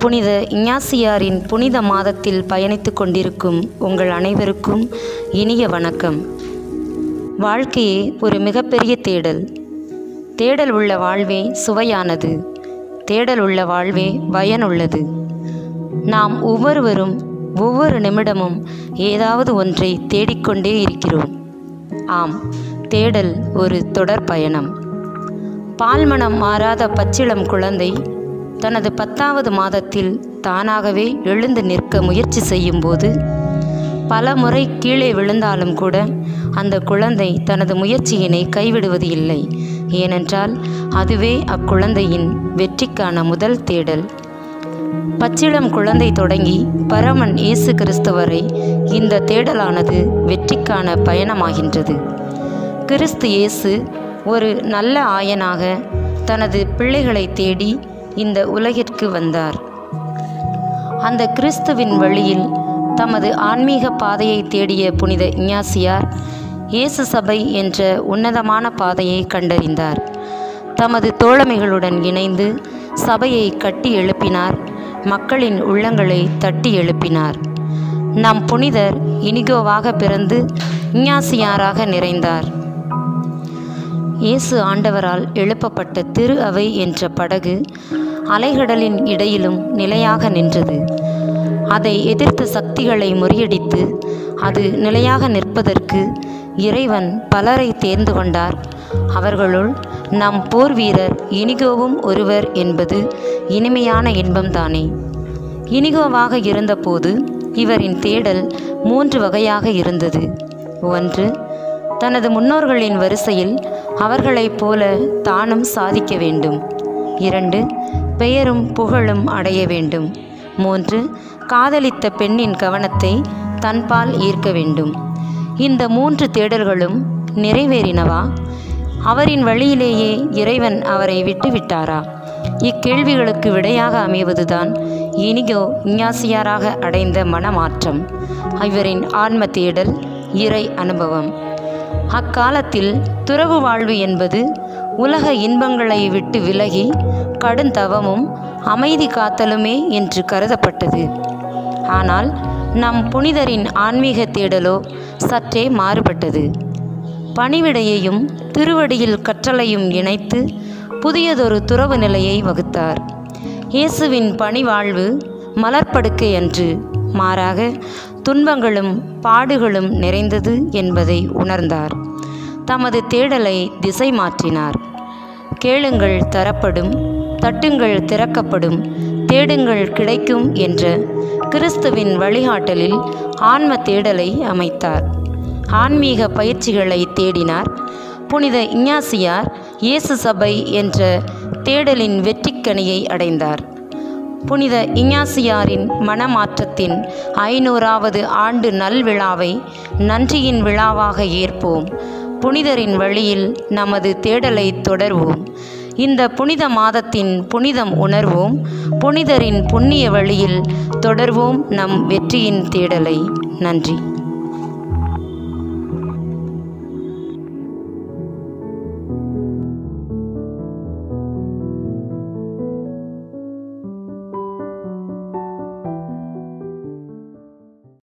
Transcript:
புனித இஞ்ஞாசியாரின் புனித மாதத்தில் பயணித்துக் கொண்டிருக்கும் உங்கள் அனைவருக்கும் இனிய வணக்கம் வாழ்க்கையே ஒரு மிகப்பெரிய தேடல் தேடல் உள்ள வாழ்வே சுவையானது தேடல் உள்ள வாழ்வே பயனுள்ளது நாம் ஒவ்வொருவரும் ஒவ்வொரு நிமிடமும் ஏதாவது ஒன்றை தேடிக்கொண்டே இருக்கிறோம் ஆம் தேடல் ஒரு தொடர் பயணம் பால்மணம் மாறாத பச்சிளம் குழந்தை தனது பத்தாவது மாதத்தில் தானாகவே எழுந்து நிற்க முயற்சி செய்யும்போது பல முறை கீழே விழுந்தாலும் கூட அந்த குழந்தை தனது முயற்சியினை கைவிடுவது இல்லை ஏனென்றால் அதுவே அக்குழந்தையின் வெற்றிக்கான முதல் தேடல் பச்சிளம் குழந்தை தொடங்கி பரமன் இயேசு கிறிஸ்து வரை இந்த தேடலானது வெற்றிக்கான பயணமாகின்றது கிறிஸ்து இயேசு ஒரு நல்ல ஆயனாக தனது பிள்ளைகளை தேடி இந்த உலகிற்கு வந்தார் அந்த கிறிஸ்துவின் வழியில் தமது ஆன்மீக பாதையை தேடிய புனித இஞ்ஞாசியார் இயேசு சபை என்ற உன்னதமான பாதையை கண்டறிந்தார் தமது தோழமைகளுடன் இணைந்து சபையை கட்டி எழுப்பினார் மக்களின் உள்ளங்களை தட்டி எழுப்பினார் நம் புனிதர் இனிகோவாக பிறந்து இஞ்ஞாசியாராக நிறைந்தார் இயேசு ஆண்டவரால் எழுப்பப்பட்ட திரு அவை என்ற படகு அலைகடலின் இடையிலும் நிலையாக நின்றது அதை எதிர்த்த சக்திகளை முறியடித்து அது நிலையாக நிற்பதற்கு இறைவன் பலரை தேர்ந்து கொண்டார் அவர்களுள் நம் போர் வீரர் இனிகோவும் ஒருவர் என்பது இனிமையான இன்பம்தானே இனிகோவாக இருந்தபோது இவரின் தேடல் மூன்று வகையாக இருந்தது ஒன்று தனது முன்னோர்களின் வரிசையில் அவர்களைப் போல தானும் சாதிக்க வேண்டும் இரண்டு பெயரும் புகழும் அடைய வேண்டும் மூன்று காதலித்த பெண்ணின் கவனத்தை தன்பால் ஈர்க்க வேண்டும் இந்த மூன்று தேடல்களும் நிறைவேறினவா அவரின் வழியிலேயே இறைவன் அவரை விட்டுவிட்டாரா இக்கேள்விகளுக்கு விடையாக அமைவதுதான் இனிகோ இஞ்ஞாசியாராக அடைந்த மனமாற்றம் இவரின் ஆன்ம தேடல் இறை அனுபவம் அக்காலத்தில் துறவு வாழ்வு என்பது உலக இன்பங்களை விட்டு விலகி கடுந்தவமும் அமைதி காத்தலுமே என்று கருதப்பட்டது ஆனால் நம் புனிதரின் ஆன்மீக தேடலோ சற்றே மாறுபட்டது பணிவிடையையும் திருவடியில் கற்றலையும் இணைத்து புதியதொரு துறவு நிலையை வகுத்தார் இயேசுவின் பணிவாழ்வு மலர்ப்படுக்கை அன்று மாறாக துன்பங்களும் பாடுகளும் நிறைந்தது என்பதை உணர்ந்தார் தமது தேடலை திசை மாற்றினார் கேளுங்கள் தரப்படும் தட்டுங்கள் திறக்கப்படும் தேடுங்கள் கிடைக்கும் என்ற கிறிஸ்துவின் வழிகாட்டலில் ஆன்ம தேடலை அமைத்தார் ஆன்மீக பயிற்சிகளை தேடினார் புனித இஞ்ஞாசியார் இயேசு சபை என்ற தேடலின் வெற்றிக்கனியை அடைந்தார் புனித இஞ்ஞாசியாரின் மனமாற்றத்தின் ஐநூறாவது ஆண்டு நல்விழாவை நன்றியின் விழாவாக ஏற்போம் புனிதரின் வழியில் நமது தேடலை தொடர்வோம் இந்த புனித மாதத்தின் புனிதம் உணர்வோம் புனிதரின் புண்ணிய வழியில் தொடர்வோம் நம் வெற்றியின் தேடலை நன்றி